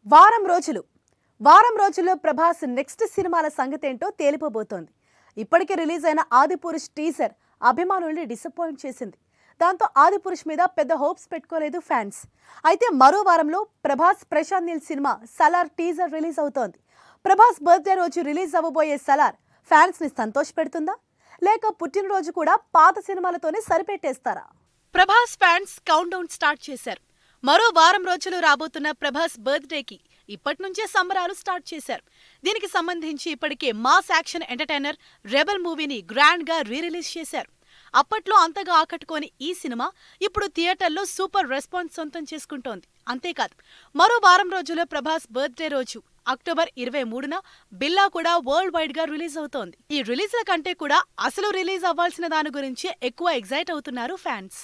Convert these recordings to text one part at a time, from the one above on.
వారం రోజులు వారం రోజుల్లో ప్రభాస్ నెక్స్ట్ సినిమాల సంగతి ఏంటో తేలిపోబోతోంది ఇప్పటికే రిలీజ్ అయిన ఆదిపురుష్ టీజర్ అభిమానుల్ని డిసప్పాయింట్ చేసింది దాంతో ఆదిపురుష్ మీద పెద్ద హోప్స్ పెట్టుకోలేదు ఫ్యాన్స్ అయితే మరో వారంలో Prabhas Prashanth Neel cinema Salaar teaser release అవుతోంది ప్రభాస్ బర్త్డే రోజు రిలీజ్ అవ్వబోయే సలార్ ఫ్యాన్స్ ని సంతోషపెడుతుందా లేక పుట్టినరోజు కూడా పాత సినిమాలతోనే సరిపెట్టేస్తారా Prabhas fans count down start చేశారు మరో వారం రోజులు రాబోతున్న ప్రభాస్ బర్త్డేకి ఇప్పటి నుంచే సంబరాలు స్టార్ట్ చేశారు దీనికి సంబంధించి ఇప్పటికే మాస్ యాక్షన్ ఎంటర్టైనర్ రెబల్ మూవీని గ్రాండ్ గా రీ రిలీజ్ చేశారు అప్పట్లో అంతగా ఆకట్టుకోని ఈ సినిమా ఇప్పుడు థియేటర్లో సూపర్ రెస్పాన్స్ సొంతం చేసుకుంటోంది అంతేకాదు మరో వారం రోజుల్లో ప్రభాస్ బర్త్డే రోజు అక్టోబర్ ఇరవై మూడున బిల్లా కూడా వరల్డ్ వైడ్ గా రిలీజ్ అవుతోంది ఈ రిలీజ్ల కంటే కూడా అసలు రిలీజ్ అవ్వాల్సిన దాని గురించి ఎక్కువ ఎగ్జైట్ అవుతున్నారు ఫ్యాన్స్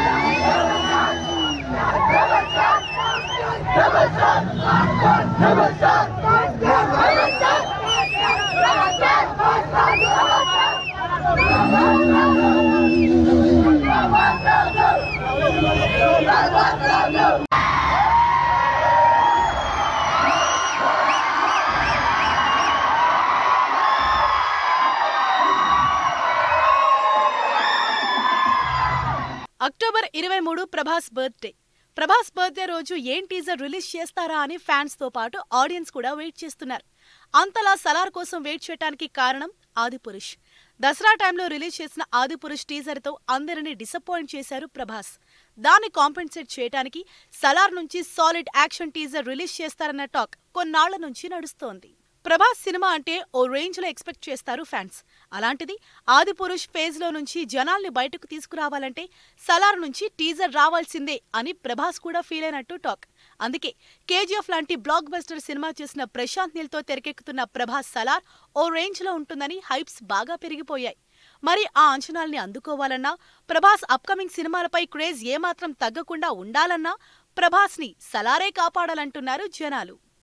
అక్టోబర్ ఇరవై మూడు ప్రభాస్ బర్త్డే ప్రభాస్ బర్త్డే రోజు ఏం టీజర్ రిలీజ్ చేస్తారా అని ఫ్యాన్స్ తో పాటు ఆడియన్స్ కూడా వెయిట్ చేస్తున్నారు అంతలా సలార్ కోసం వెయిట్ చేయడానికి కారణం ఆదిపురుష్ దసరా టైంలో రిలీజ్ చేసిన ఆదిపురుష్ టీజర్ తో అందరినీ డిసప్పాయింట్ చేశారు ప్రభాస్ దాన్ని కాంపెన్సేట్ చేయడానికి సలార్ నుంచి సాలిడ్ యాక్షన్ టీజర్ రిలీజ్ చేస్తారన్న టాక్ కొన్నాళ్ల నుంచి నడుస్తోంది ప్రభాస్ సినిమా అంటే ఓ రేంజ్ లో ఎక్స్పెక్ట్ చేస్తారు ఫ్యాన్స్ అలాంటిది ఆదిపురుష్ ఫేజ్ లో నుంచి జనాల్ని బయటకు తీసుకురావాలంటే సలార్ నుంచి టీజర్ రావాల్సిందే అని ప్రభాస్ కూడా ఫీల్ అయినట్టు టాక్ అందుకే కేజీఎఫ్ లాంటి బ్లాక్ బస్టర్ సినిమా చేసిన ప్రశాంత్ నీల్ తో తెరకెక్కుతున్న ప్రభాస్ సలార్ ఓ రేంజ్ లో ఉంటుందని హైప్స్ బాగా పెరిగిపోయాయి మరి ఆ అంచనాల్ని అందుకోవాలన్నా ప్రభాస్ అప్కమింగ్ సినిమాలపై క్రేజ్ ఏమాత్రం తగ్గకుండా ఉండాలన్నా ప్రభాస్ ని సలారే కాపాడాలంటున్నారు జనాలు